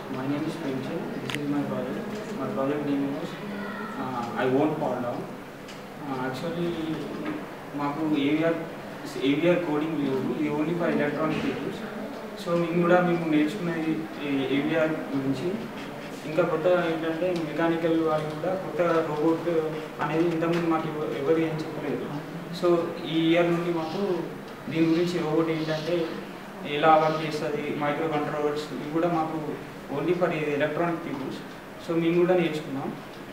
My name is Pinchel. This is my project. My project name was uh, I won't fall down. Uh, actually, మాకు AVR AVR coding లేదు ఇది only for electronic peoples so మేము కూడా మేము నేర్చుకునేది AVR గురించి ఇంకా కొత్త ఏంటంటే మెకానికల్ వాళ్ళు కూడా కొత్త రోబోట్ అనేది ఇంతకుముందు మాకు ఎవ- ఎవరు ఏం చెప్పలేదు సో ఈ ఇయర్ నుండి మాకు దీని గురించి రోబోట్ ఏంటంటే ఎలా వర్క్ చేస్తుంది మైక్రో కంట్రోలర్స్ ఇవి కూడా మాకు only for electronic peoples so మేము కూడా నేర్చుకున్నాం